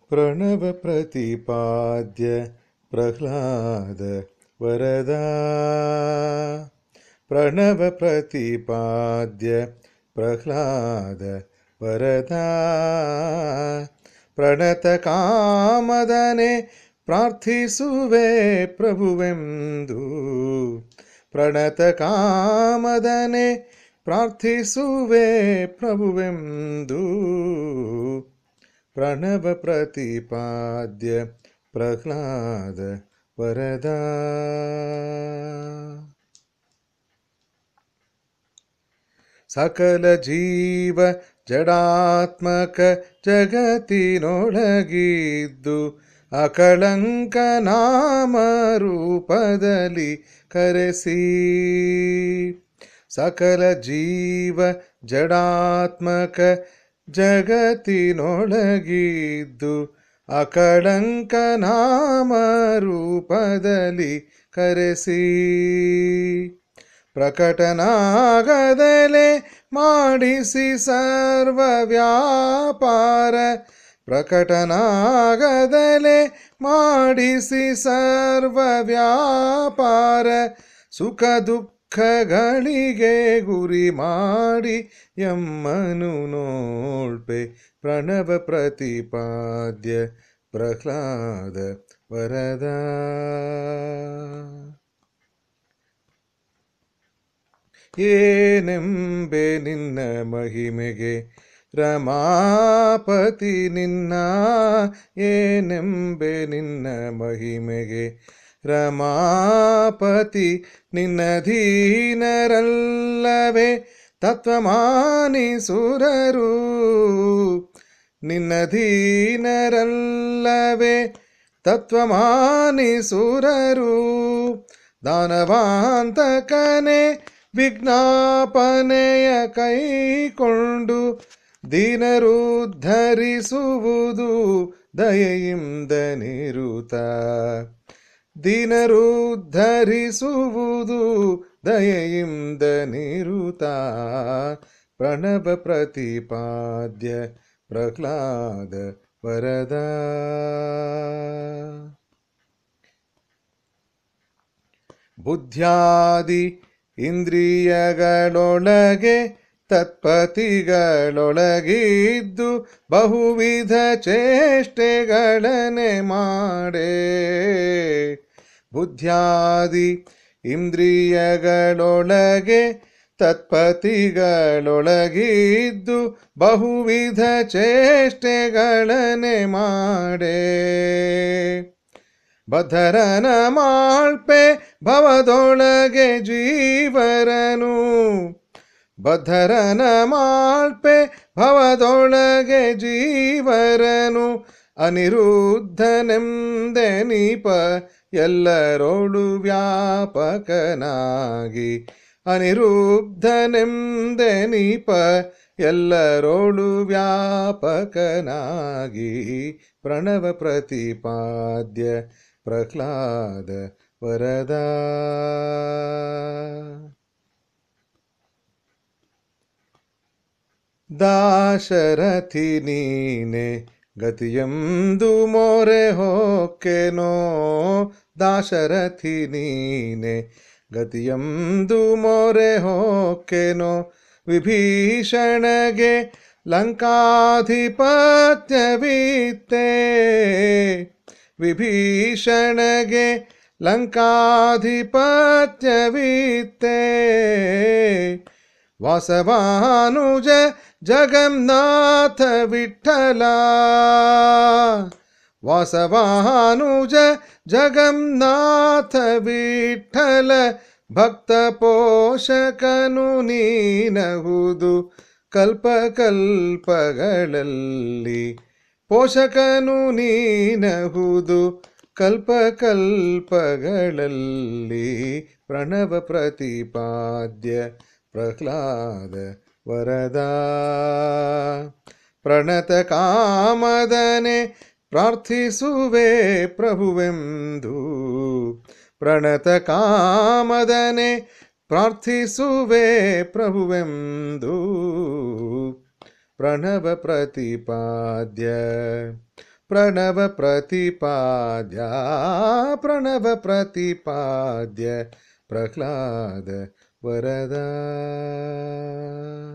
ಪ್ರಣವ ಪ್ರತಿಪಾದ್ಯ ಪ್ರಹ್ಲಾದ ವರದಾ ಪ್ರಣವ ಪ್ರತಿಪಾದ್ಯ ಪ್ರಹ್ಲಾದ ವರದಾ ಪ್ರಣತ ಕಾಮದನೆ ಪ್ರಾರ್ಥಿಸುವೆ ಪ್ರಭುವೆಂದು ಪ್ರಣತ ಕಾಮದನೆ ಪ್ರಾರ್ಥಿಸುವೆ ಪ್ರಭುವೆಂದು ಪ್ರಣವ ಪ್ರತಿಪಾದ್ಯ ಪ್ರಹ್ಲಾದ ವರದಾ ಸಕಲ ಜೀವ ಜಡಾತ್ಮಕ ಜಗತ್ತಿನೊಳಗಿದ್ದು ಅಕಳಂಕ ನಾಮ ರೂಪದಲ್ಲಿ ಕರೆಸಿ ಸಕಲ ಜೀವ ಜಡಾತ್ಮಕ ಜಗತ್ತಿನೊಳಗಿದ್ದು ಅಕಳಂಕ ನಾಮ ರೂಪದಲ್ಲಿ ಕರೆಸಿ ಪ್ರಕಟನಾಗದಲೆ ಮಾಡಿಸಿ ಸರ್ವ ವ್ಯಾಪಾರ ಪ್ರಕಟನಾಗದಲೆ ಮಾಡಿಸಿ ಸರ್ವ ವ್ಯಾಪಾರ ಸುಖ ದುಃಖಗಳಿಗೆ ಗುರಿ ಮಾಡಿ ಎಮ್ಮನು ನೋಳ್ಪೆ ಪ್ರಣವ ಪ್ರತಿಪಾದ್ಯ ಪ್ರಹ್ಲಾದ ವರದ ಏನೆಂಬೆ ನಿನ್ನ ಮಹಿಮೆಗೆ ರಮಾಪತಿ ನಿನ್ನ ಏನೆಂಬೆ ನಿನ್ನ ಮಹಿಮೆಗೆ ರಮಾಪತಿ ನಿನ್ನ ಧೀನರಲ್ಲವೇ ತತ್ವಮಾನಿಸುರರು ನಿನ್ನ ಧೀನರಲ್ಲವೇ ತತ್ವಮಾನಿಸುರರು ದಾನವಾಂತಕನೆ ವಿಜ್ಞಾಪನೆಯ ಕೈಕೊಂಡು ದೀನರುದ್ಧರಿಸುವುದು ದಯೆಯಿಂದ ನಿರುತ ದೀನರುದ್ಧರಿಸುವುದು ದಯೆಯಿಂದ ನಿರುತ ಪ್ರಣವ ಪ್ರತಿಪಾದ್ಯ ಪ್ರಹ್ಲಾದ ವರದ ಬುದ್ಧ್ಯಾದಿ ಇಂದ್ರಿಯಗಳೊಳಗೆ ತತ್ಪತಿಗಳೊಳಗಿದ್ದು ಬಹುವಿಧ ಚೇಷ್ಟೆಗಳನೆ ಮಾಡೆ ಬುದ್ಧ್ಯಾದಿ ಇಂದ್ರಿಯಗಳೊಳಗೆ ತತ್ಪತಿಗಳೊಳಗಿದ್ದು ಬಹುವಿಧ ಚೇಷ್ಟೆಗಳನೆ ಮಾಡೆ ಬಧರನ ಮಾಳ್ಪೆ ಭವದೊಳಗೆ ಜೀವರನು ಬಧರನ ಮಾಳ್ಪೆ ಭವದೊಳಗೆ ಜೀವರನು ಅನಿರುದ್ಧನೆಂದೆನೀಪ ಎಲ್ಲರೋಳು ವ್ಯಾಪಕನಾಗಿ ಅನಿರುದ್ಧನೆಂದೆನೀಪ ಎಲ್ಲರೋಳು ವ್ಯಾಪಕನಾಗಿ ಪ್ರಣವ ಪ್ರತಿಪಾದ್ಯ ಪ್ರಹ್ಲಾದ ವರದ ದಾಶರಥಿ ನೀನೆ ಗತಿಯಂದು ಮೊರೆ ಹೊಕ್ಕೆನೋ ದಾಶರಥಿ ನೀನೆ ಗತಿಯಂದು ಮೊರೆ ಹೊಕ್ಕೆನೋ ವಿಭೀಷಣಗೆ ಲಂಕಾಧಿಪತ್ಯವಿತ್ತೆ ವಿಭೀಷಣಗೆ ಲಂಕಾಧಿಪತ್ಯವಿತ್ತೆ ವಾಸವಾನುಜ ಜಗನ್ನಾಥ ವಿಠಲ ವಾಸವಾನುಜ ಜಗನ್ನಾಥ ವಿಠಲ ಭಕ್ತ ಪೋಷಕನು ನೀನಹುದು ಕಲ್ಪ ಕಲ್ಪಗಳಲ್ಲಿ ಪೋಷಕನು ನೀನಹುದು ಕಲ್ಪ ಕಲ್ಪಗಳಲ್ಲಿ ಪ್ರಣವ ಪ್ರತಿಪಾದ್ಯ ಪ್ರಹ್ಲಾದ ವರದ ಪ್ರಣತ ಕಾಮದನೆ ಪ್ರಾರ್ಥಿಸುವೆ ಪ್ರಭುವೆಂದು ಪ್ರಣತ ಕಾಮದನೆ ಪ್ರಾರ್ಥಿಸುವೆ ಪ್ರಭುವೆಂದು ಪ್ರಣವ ಪ್ರತಿಪಾದ್ಯ ಪ್ರಣವ ಪ್ರತಿಪಾದ್ಯ ಪ್ರಣವ ಪ್ರತಿಪಾದ್ಯ ಪ್ರಹ್ಲಾದ ವರದ